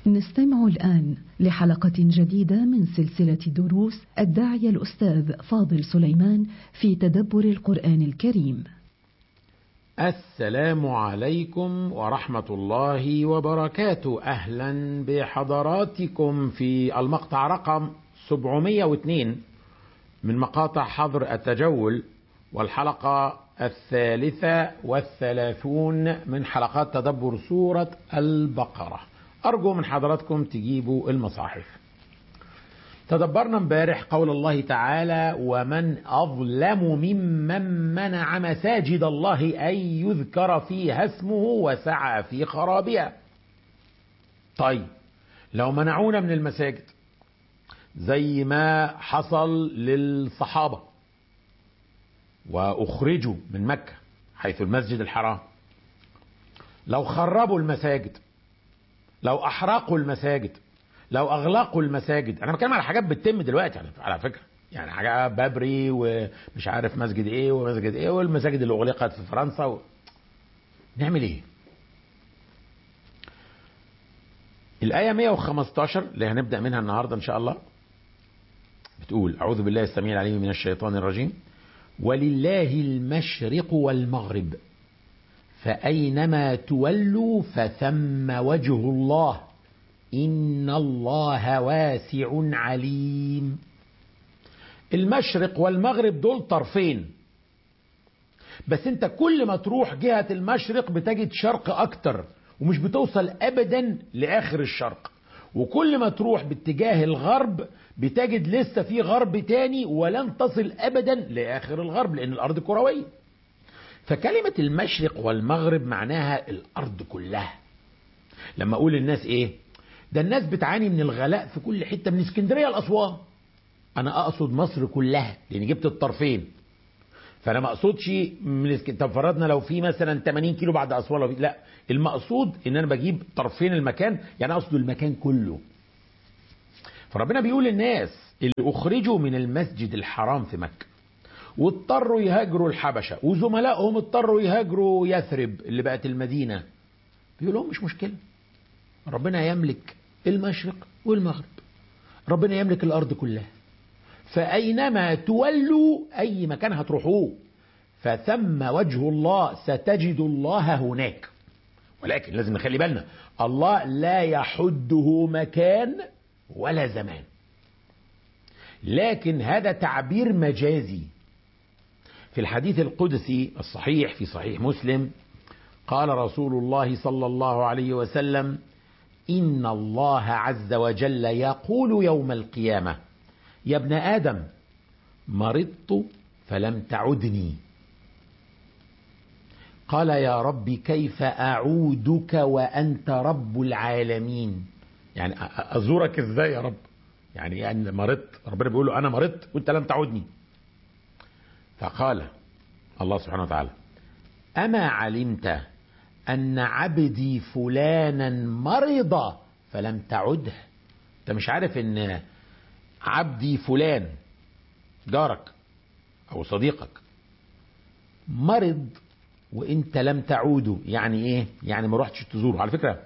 نستمع الآن لحلقة جديدة من سلسلة دروس الداعية الأستاذ فاضل سليمان في تدبر القرآن الكريم. السلام عليكم ورحمة الله وبركاته أهلا بحضراتكم في المقطع رقم 702 من مقاطع حظر التجول والحلقة الثالثة والثلاثون من حلقات تدبر سورة البقرة أرجو من حضراتكم تجيبوا المصاحف تدبرنا امبارح قول الله تعالى ومن أظلم ممن منع مساجد الله أن يذكر فيها اسمه وسعى في خرابها طيب لو منعونا من المساجد زي ما حصل للصحابة وأخرجوا من مكة حيث المسجد الحرام لو خربوا المساجد لو أحرقوا المساجد لو أغلقوا المساجد أنا بتكلم على حاجات بتتم دلوقتي على- على فكرة يعني حاجة بابري ومش عارف مسجد ايه ومسجد ايه والمساجد اللي أغلقت في فرنسا و... نعمل ايه الآية 115 اللي هنبدأ منها النهاردة إن شاء الله بتقول أعوذ بالله السميع العليم من الشيطان الرجيم ولله المشرق والمغرب فأينما تولوا فثم وجه الله إن الله واسع عليم المشرق والمغرب دول طرفين بس انت كل ما تروح جهة المشرق بتجد شرق اكتر ومش بتوصل ابدا لاخر الشرق وكل ما تروح باتجاه الغرب بتجد لسه في غرب تاني ولن تصل ابدا لاخر الغرب لان الارض كرويه فكلمة المشرق والمغرب معناها الارض كلها لما اقول للناس ايه ده الناس بتعاني من الغلاء في كل حتة من اسكندرية لاسوان انا اقصد مصر كلها لان جبت الطرفين فانا ما اقصدش من اسك... طب فرضنا لو في مثلا 80 كيلو بعد اسوان لو في... لا المقصود ان انا بجيب طرفين المكان يعني اقصد المكان كله فربنا بيقول للناس اللي اخرجوا من المسجد الحرام في مكه واضطروا يهاجروا الحبشه وزملائهم اضطروا يهاجروا يثرب اللي بقت المدينه بيقول لهم مش مشكله ربنا يملك المشرق والمغرب ربنا يملك الارض كلها فأينما تولوا أي مكان هتروحوه فثم وجه الله ستجد الله هناك ولكن لازم نخلي بالنا الله لا يحده مكان ولا زمان لكن هذا تعبير مجازي في الحديث القدسي الصحيح في صحيح مسلم قال رسول الله صلى الله عليه وسلم إن الله عز وجل يقول يوم القيامة يا ابن آدم مرضت فلم تعدني قال يا رب كيف أعودك وأنت رب العالمين يعني أ- أ- أزورك إزاي يا رب يعني يعني مرضت ربنا بيقول له أنا مرضت وأنت لم تعودني فقال الله سبحانه وتعالى أما علمت أن عبدي فلانا مرض فلم تعده أنت مش عارف أن عبدي فلان جارك او صديقك مرض وانت لم تعوده يعني ايه يعني ما رحتش تزوره على فكره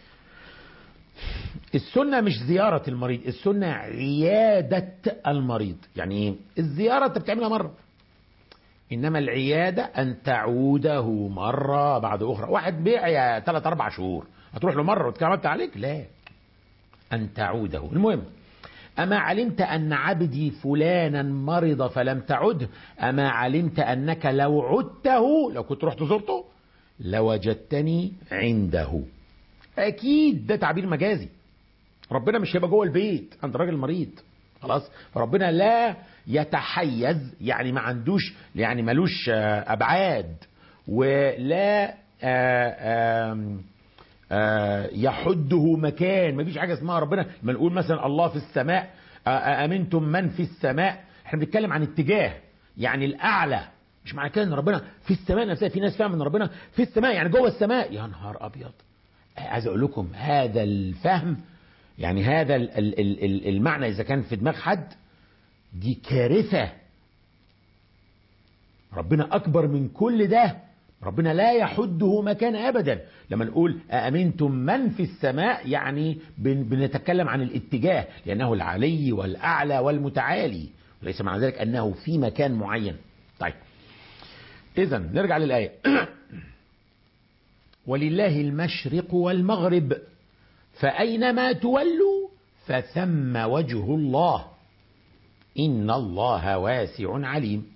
السنة مش زيارة المريض السنة عيادة المريض يعني ايه الزيارة انت بتعملها مرة انما العيادة ان تعوده مرة بعد اخرى واحد بيع ثلاث اربع شهور هتروح له مرة وتكلمت عليك لا ان تعوده المهم أما علمت أن عبدي فلانا مرض فلم تعده أما علمت أنك لو عدته لو كنت رحت زرته لوجدتني عنده أكيد ده تعبير مجازي ربنا مش هيبقى جوه البيت عند الراجل المريض خلاص فربنا لا يتحيز يعني ما عندوش يعني ملوش آه، أبعاد ولا آه، آم، آه، يحده مكان ما فيش حاجه اسمها ربنا لما نقول مثلا الله في السماء آه، آه، امنتم من في السماء احنا بنتكلم عن اتجاه يعني الاعلى مش معنى كده ان ربنا في السماء نفسها في ناس فاهم ان ربنا في السماء يعني جوه السماء يا نهار ابيض عايز اقول لكم هذا الفهم يعني هذا ال- ال- ال- ال- المعنى اذا كان في دماغ حد دي كارثه ربنا اكبر من كل ده ربنا لا يحده مكان ابدا لما نقول أأمنتم من في السماء يعني بن- بنتكلم عن الاتجاه لأنه العلي والأعلى والمتعالي وليس معنى ذلك أنه في مكان معين طيب إذا نرجع للآية ولله المشرق والمغرب فأينما تولوا فثم وجه الله إن الله واسع عليم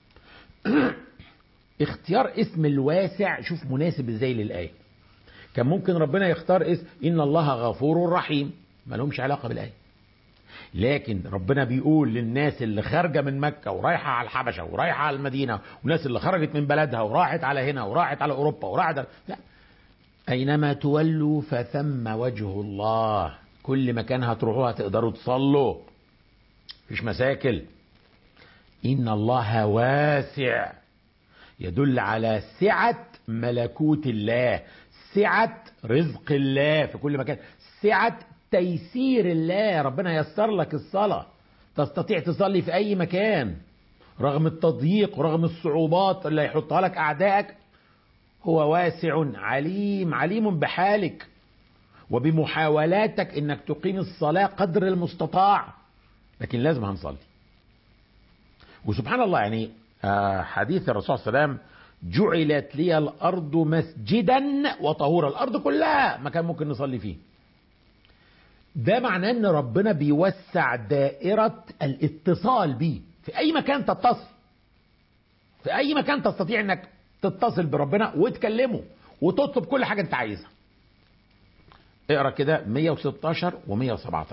اختيار اسم الواسع شوف مناسب ازاي للآية كان ممكن ربنا يختار اسم إن الله غفور رحيم ما لهمش علاقة بالآية لكن ربنا بيقول للناس اللي خارجة من مكة ورايحة على الحبشة ورايحة على المدينة والناس اللي خرجت من بلدها وراحت على هنا وراحت على أوروبا وراحت على... لا أينما تولوا فثم وجه الله كل مكان هتروحوها تقدروا تصلوا مفيش مشاكل إن الله واسع يدل على سعة ملكوت الله سعة رزق الله في كل مكان سعة تيسير الله ربنا يسر لك الصلاة تستطيع تصلي في أي مكان رغم التضييق ورغم الصعوبات اللي يحطها لك أعدائك هو واسع عليم عليم بحالك وبمحاولاتك انك تقيم الصلاة قدر المستطاع لكن لازم هنصلي وسبحان الله يعني آه، حديث الرسول صلى الله عليه وسلم جعلت لي الارض مسجدا وطهورا الارض كلها مكان ممكن نصلي فيه ده معناه ان ربنا بيوسع دائرة الاتصال بيه في اي مكان تتصل في اي مكان تستطيع انك تتصل بربنا وتكلمه وتطلب كل حاجة انت عايزها اقرا كده 116 و117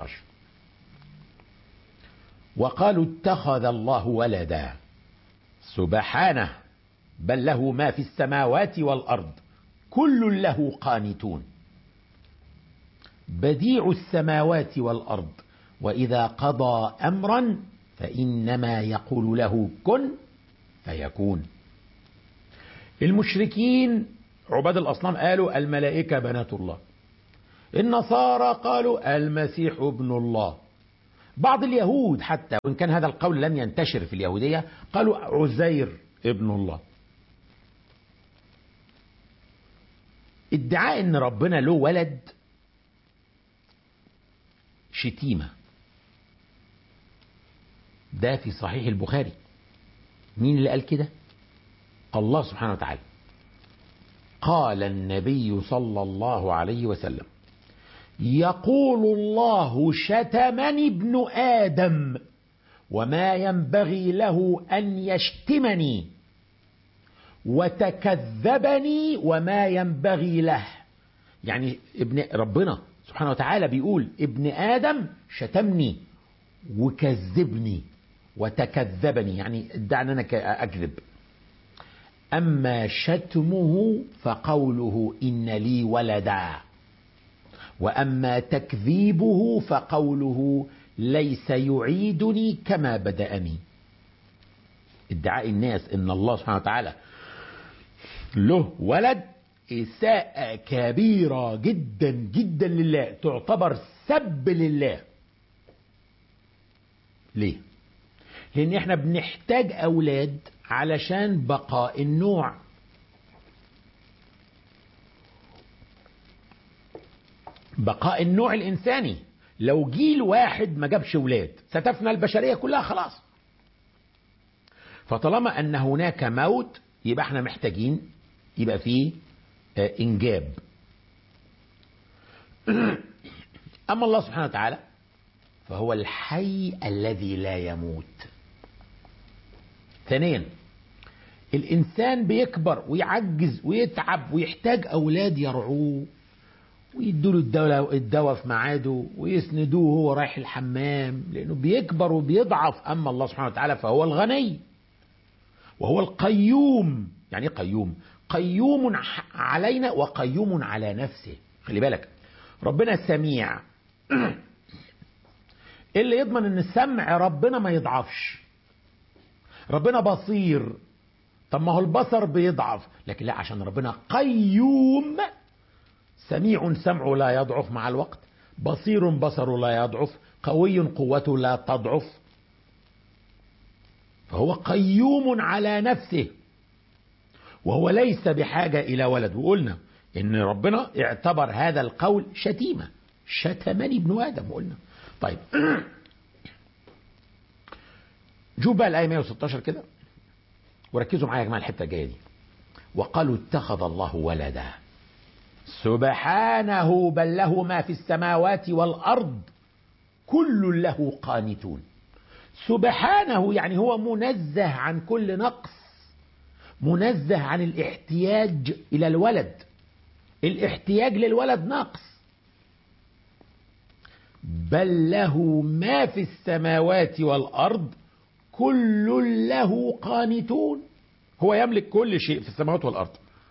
وقالوا اتخذ الله ولدا سبحانه بل له ما في السماوات والارض كل له قانتون بديع السماوات والارض واذا قضى امرا فانما يقول له كن فيكون المشركين عباد الاصنام قالوا الملائكه بنات الله النصارى قالوا المسيح ابن الله بعض اليهود حتى وان كان هذا القول لم ينتشر في اليهوديه قالوا عزير ابن الله ادعاء ان ربنا له ولد شتيمه ده في صحيح البخاري مين اللي قال كده الله سبحانه وتعالى قال النبي صلى الله عليه وسلم يقول الله شتمني ابن ادم وما ينبغي له ان يشتمني وتكذبني وما ينبغي له يعني ابن ربنا سبحانه وتعالى بيقول ابن ادم شتمني وكذبني وتكذبني يعني ادعى ان انا اكذب اما شتمه فقوله ان لي ولدا واما تكذيبه فقوله ليس يعيدني كما بداني ادعاء الناس ان الله سبحانه وتعالى له ولد اساءه كبيره جدا جدا لله تعتبر سب لله ليه لان احنا بنحتاج اولاد علشان بقاء النوع بقاء النوع الانساني لو جيل واحد ما جابش ولاد ستفنى البشريه كلها خلاص فطالما ان هناك موت يبقى احنا محتاجين يبقى فيه آه، انجاب اما الله سبحانه وتعالى فهو الحي الذي لا يموت ثانيا الانسان بيكبر ويعجز ويتعب ويحتاج اولاد يرعوه ويدوا له الدواء الدواء في ميعاده ويسندوه وهو رايح الحمام لانه بيكبر وبيضعف اما الله سبحانه وتعالى فهو الغني وهو القيوم يعني ايه قيوم قيوم ح- علينا وقيوم على نفسه خلي بالك ربنا سميع إيه اللي يضمن ان سمع ربنا ما يضعفش ربنا بصير طب ما هو البصر بيضعف لكن لا عشان ربنا قيوم سميع سمعه لا يضعف مع الوقت بصير بصره لا يضعف قوي قوته لا تضعف فهو قيوم على نفسه وهو ليس بحاجة إلى ولد وقلنا إن ربنا اعتبر هذا القول شتيمة شتمني ابن آدم قلنا طيب شوف بقى الآية 116 كده وركزوا معايا يا جماعة الحتة الجاية دي وقالوا اتخذ الله ولدا سبحانه بل له ما في السماوات والأرض كل له قانتون سبحانه يعني هو منزه عن كل نقص منزه عن الاحتياج إلى الولد الاحتياج للولد نقص بل له ما في السماوات والأرض كل له قانتون هو يملك كل شيء في السماوات والأرض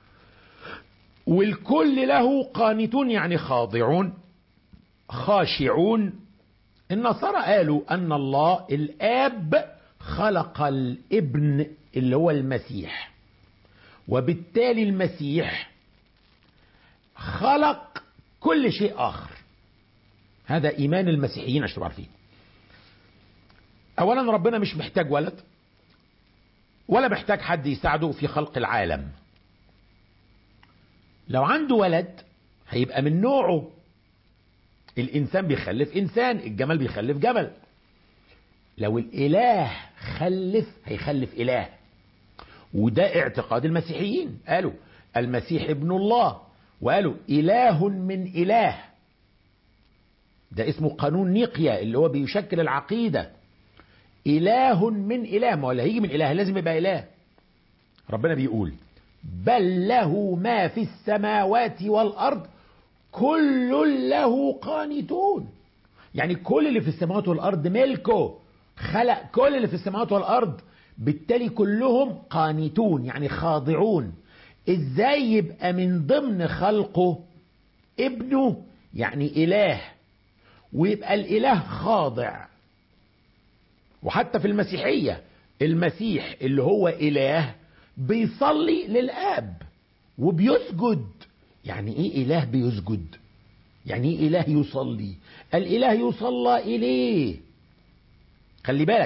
والكل له قانتون يعني خاضعون خاشعون النصارى قالوا أن الله الآب خلق الابن اللي هو المسيح وبالتالي المسيح خلق كل شيء آخر هذا إيمان المسيحيين عشان تبقوا عارفين أولا ربنا مش محتاج ولد ولا محتاج حد يساعده في خلق العالم لو عنده ولد هيبقى من نوعه الإنسان بيخلف إنسان الجمل بيخلف جمل لو الإله خلف هيخلف إله وده اعتقاد المسيحيين قالوا المسيح ابن الله وقالوا إله من إله ده اسمه قانون نيقيا اللي هو بيشكل العقيدة إله من إله ما هو اللي هيجي من إله لازم يبقى إله ربنا بيقول بل له ما في السماوات والأرض كل له قانتون يعني كل اللي في السماوات والأرض ملكه خلق كل اللي في السماوات والأرض بالتالي كلهم قانتون يعني خاضعون ازاي يبقى من ضمن خلقه ابنه يعني إله ويبقى الإله خاضع وحتى في المسيحية المسيح اللي هو إله بيصلي للآب وبيسجد يعني إيه إله بيسجد يعني إيه إله يصلي الإله يصلى إليه خلي بالك